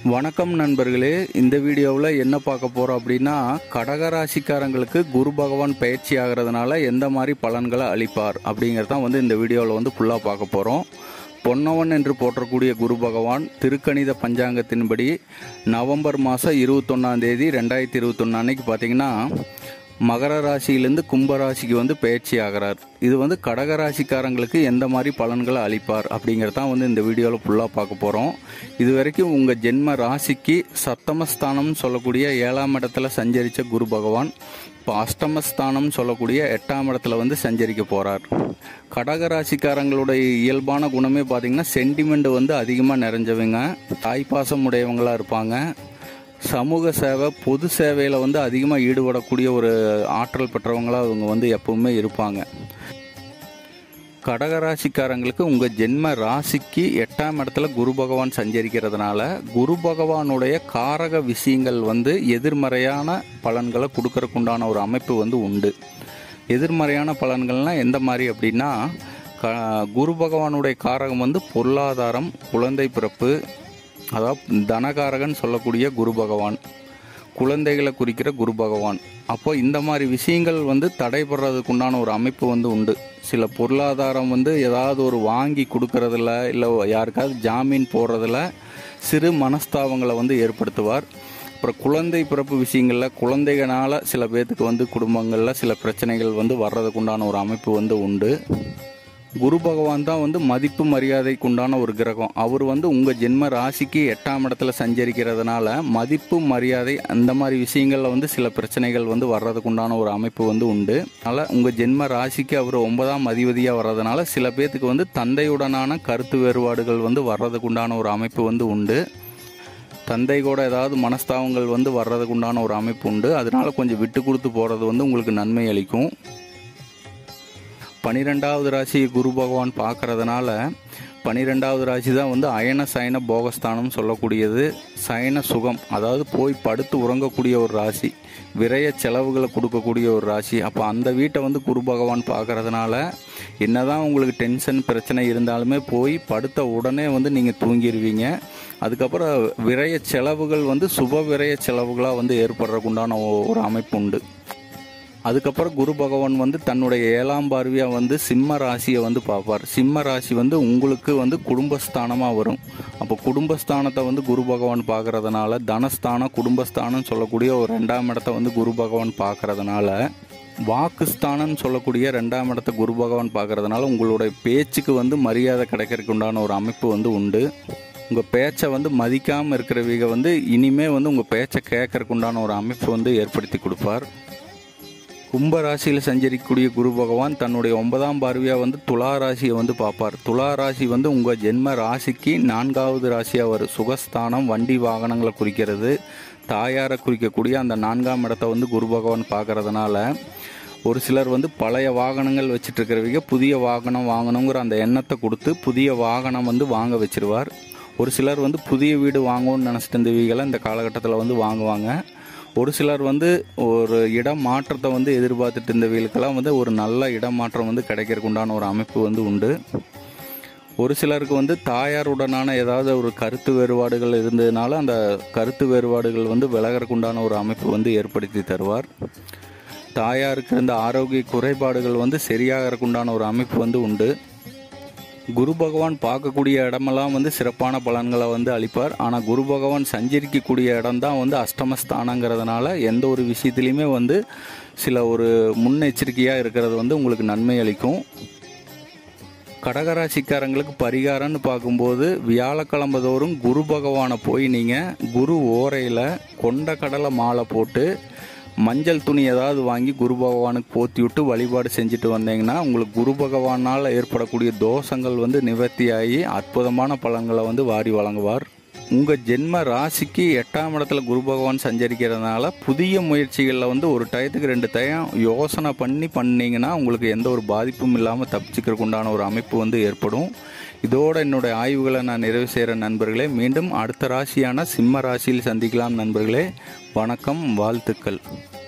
வணக்கம் நண்பர்களே இந்த வீடியோவில் என்ன பார்க்க போகிறோம் அப்படின்னா கடகராசிக்காரங்களுக்கு குரு பகவான் பயிற்சி ஆகிறதுனால எந்த மாதிரி பலன்களை அளிப்பார் அப்படிங்கிறதான் வந்து இந்த வீடியோவில் வந்து ஃபுல்லாக பார்க்க போகிறோம் பொன்னவன் என்று போற்றக்கூடிய குரு பகவான் திருக்கணித பஞ்சாங்கத்தின்படி நவம்பர் மாதம் இருபத்தொன்னாம் தேதி ரெண்டாயிரத்தி இருபத்தொன்னு அன்னைக்கு பார்த்தீங்கன்னா மகர ராசியிலேருந்து கும்ப ராசிக்கு வந்து பயிற்சி ஆகிறார் இது வந்து கடக ராசிக்காரங்களுக்கு எந்த மாதிரி பலன்களை அளிப்பார் அப்படிங்கிறதான் வந்து இந்த வீடியோவில் ஃபுல்லாக பார்க்க போகிறோம் இது வரைக்கும் உங்கள் ஜென்ம ராசிக்கு சப்தமஸ்தானம்னு சொல்லக்கூடிய ஏழாம் இடத்துல சஞ்சரித்த குரு பகவான் இப்போ அஷ்டமஸ்தானம் சொல்லக்கூடிய எட்டாம் இடத்துல வந்து சஞ்சரிக்க போகிறார் கடக ராசிக்காரங்களுடைய இயல்பான குணமே பார்த்தீங்கன்னா சென்டிமெண்ட் வந்து அதிகமாக நிறைஞ்சவங்க தாய்ப்பாசம் உடையவங்களாக இருப்பாங்க சமூக சேவை பொது சேவையில் வந்து அதிகமாக ஈடுபடக்கூடிய ஒரு ஆற்றல் பெற்றவங்களாக அவங்க வந்து எப்பவுமே இருப்பாங்க கடகராசிக்காரங்களுக்கு உங்கள் ஜென்ம ராசிக்கு எட்டாம் இடத்துல குரு பகவான் சஞ்சரிக்கிறதுனால குரு பகவானுடைய காரக விஷயங்கள் வந்து எதிர்மறையான பலன்களை கொடுக்கறதுக்குண்டான ஒரு அமைப்பு வந்து உண்டு எதிர்மறையான பலன்கள்னால் எந்த மாதிரி அப்படின்னா க குரு பகவானுடைய காரகம் வந்து பொருளாதாரம் குழந்தை பிறப்பு அதாவது தனகாரகன் சொல்லக்கூடிய குரு பகவான் குழந்தைகளை குறிக்கிற குரு பகவான் அப்போ இந்த மாதிரி விஷயங்கள் வந்து தடைபடுறதுக்கு உண்டான ஒரு அமைப்பு வந்து உண்டு சில பொருளாதாரம் வந்து ஏதாவது ஒரு வாங்கி கொடுக்கறதுல இல்லை யாருக்காவது ஜாமீன் போடுறதுல சிறு மனஸ்தாபங்களை வந்து ஏற்படுத்துவார் அப்புறம் குழந்தை பிறப்பு விஷயங்களில் குழந்தைகளால் சில பேர்த்துக்கு வந்து குடும்பங்களில் சில பிரச்சனைகள் வந்து வர்றதுக்கு உண்டான ஒரு அமைப்பு வந்து உண்டு குரு பகவான் தான் வந்து மதிப்பு மரியாதைக்கு உண்டான ஒரு கிரகம் அவர் வந்து உங்கள் ஜென்ம ராசிக்கு எட்டாம் இடத்துல சஞ்சரிக்கிறதுனால மதிப்பு மரியாதை அந்த மாதிரி விஷயங்களில் வந்து சில பிரச்சனைகள் வந்து வர்றதுக்கு உண்டான ஒரு அமைப்பு வந்து உண்டு அதனால் உங்கள் ஜென்ம ராசிக்கு அவர் ஒன்பதாம் அதிபதியாக வர்றதுனால சில பேர்த்துக்கு வந்து தந்தையுடனான கருத்து வேறுபாடுகள் வந்து வர்றதுக்கு உண்டான ஒரு அமைப்பு வந்து உண்டு தந்தை கூட ஏதாவது மனஸ்தாபங்கள் வந்து வர்றதுக்கு உண்டான ஒரு அமைப்பு உண்டு அதனால கொஞ்சம் விட்டு கொடுத்து போகிறது வந்து உங்களுக்கு நன்மை அளிக்கும் பனிரெண்டாவது ராசி குரு பகவான் பார்க்கறதுனால பனிரெண்டாவது ராசி தான் வந்து அயன சயன போகஸ்தானம் சொல்லக்கூடியது சயன சுகம் அதாவது போய் படுத்து உறங்கக்கூடிய ஒரு ராசி விரைய செலவுகளை கொடுக்கக்கூடிய ஒரு ராசி அப்போ அந்த வீட்டை வந்து குரு பகவான் பார்க்கறதுனால என்னதான் உங்களுக்கு டென்ஷன் பிரச்சனை இருந்தாலுமே போய் படுத்த உடனே வந்து நீங்கள் தூங்கிடுவீங்க அதுக்கப்புறம் விரைய செலவுகள் வந்து சுப விரைய செலவுகளாக வந்து ஏற்படுறதுக்கு உண்டான ஒரு அமைப்பு உண்டு அதுக்கப்புறம் குரு பகவான் வந்து தன்னுடைய ஏழாம் பார்வையாக வந்து சிம்ம ராசியை வந்து பார்ப்பார் சிம்ம ராசி வந்து உங்களுக்கு வந்து குடும்பஸ்தானமாக வரும் அப்போ குடும்பஸ்தானத்தை வந்து குரு பகவான் பார்க்கறதுனால தனஸ்தானம் குடும்பஸ்தானம் சொல்லக்கூடிய ஒரு ரெண்டாம் இடத்த வந்து குரு பகவான் பார்க்கறதுனால வாக்குஸ்தானம்னு சொல்லக்கூடிய ரெண்டாம் இடத்த குரு பகவான் பார்க்கறதுனால உங்களுடைய பேச்சுக்கு வந்து மரியாதை கிடைக்கிறதுக்கு உண்டான ஒரு அமைப்பு வந்து உண்டு உங்கள் பேச்சை வந்து மதிக்காமல் இருக்கிறவங்க வந்து இனிமே வந்து உங்கள் பேச்சை கேட்கறதுக்கு உண்டான ஒரு அமைப்பு வந்து ஏற்படுத்தி கொடுப்பார் கும்ப ராசியில் சஞ்சரிக்கக்கூடிய குரு பகவான் தன்னுடைய ஒன்பதாம் பார்வையாக வந்து துலா ராசியை வந்து பார்ப்பார் துலா ராசி வந்து உங்கள் ஜென்ம ராசிக்கு நான்காவது ராசியாக வரும் சுகஸ்தானம் வண்டி வாகனங்களை குறிக்கிறது தாயாரை குறிக்கக்கூடிய அந்த நான்காம் இடத்த வந்து குரு பகவான் பார்க்கறதுனால ஒரு சிலர் வந்து பழைய வாகனங்கள் வச்சுட்டு இருக்கிறவங்க புதிய வாகனம் வாங்கணுங்கிற அந்த எண்ணத்தை கொடுத்து புதிய வாகனம் வந்து வாங்க வச்சிருவார் ஒரு சிலர் வந்து புதிய வீடு வாங்கணும்னு நினச்சிட்டு இருந்தவங்களை இந்த காலகட்டத்தில் வந்து வாங்குவாங்க ஒரு சிலர் வந்து ஒரு இடம் மாற்றத்தை வந்து எதிர்பார்த்துட்டு இருந்தவங்களுக்கெல்லாம் வந்து ஒரு நல்ல இடம் மாற்றம் வந்து கிடைக்கிறதுக்கு உண்டான ஒரு அமைப்பு வந்து உண்டு ஒரு சிலருக்கு வந்து தாயாருடனான ஏதாவது ஒரு கருத்து வேறுபாடுகள் இருந்ததுனால அந்த கருத்து வேறுபாடுகள் வந்து விலகிறதுக்கு உண்டான ஒரு அமைப்பு வந்து ஏற்படுத்தி தருவார் தாயாருக்கு இருந்த ஆரோக்கிய குறைபாடுகள் வந்து சரியாகிறதுக்கு உண்டான ஒரு அமைப்பு வந்து உண்டு குரு பகவான் பார்க்கக்கூடிய இடமெல்லாம் வந்து சிறப்பான பலன்களை வந்து அளிப்பார் ஆனால் குரு பகவான் சஞ்சரிக்கக்கூடிய இடம் தான் வந்து அஷ்டமஸ்தானங்கிறதுனால எந்த ஒரு விஷயத்துலையுமே வந்து சில ஒரு முன்னெச்சரிக்கையாக இருக்கிறது வந்து உங்களுக்கு நன்மை அளிக்கும் கடகராசிக்காரங்களுக்கு பரிகாரம்னு பார்க்கும்போது வியாழக்கிழமை தோறும் குரு பகவானை போய் நீங்கள் குரு ஓரையில் கொண்ட கடலை மாலை போட்டு மஞ்சள் துணி ஏதாவது வாங்கி குரு பகவானுக்கு போத்தி விட்டு வழிபாடு செஞ்சுட்டு வந்தீங்கன்னா உங்களுக்கு குரு பகவானால் ஏற்படக்கூடிய தோஷங்கள் வந்து நிவர்த்தியாகி அற்புதமான பலன்களை வந்து வாரி வழங்குவார் உங்கள் ஜென்ம ராசிக்கு எட்டாம் இடத்துல குரு பகவான் சஞ்சரிக்கிறதுனால புதிய முயற்சிகளில் வந்து ஒரு டயத்துக்கு ரெண்டு டயம் யோசனை பண்ணி பண்ணீங்கன்னா உங்களுக்கு எந்த ஒரு பாதிப்பும் இல்லாமல் தப்பிச்சுக்கிறதுக்கு உண்டான ஒரு அமைப்பு வந்து ஏற்படும் இதோட என்னுடைய ஆய்வுகளை நான் நிறைவு செய்கிற நண்பர்களே மீண்டும் அடுத்த ராசியான சிம்ம ராசியில் சந்திக்கலாம் நண்பர்களே வணக்கம் வாழ்த்துக்கள்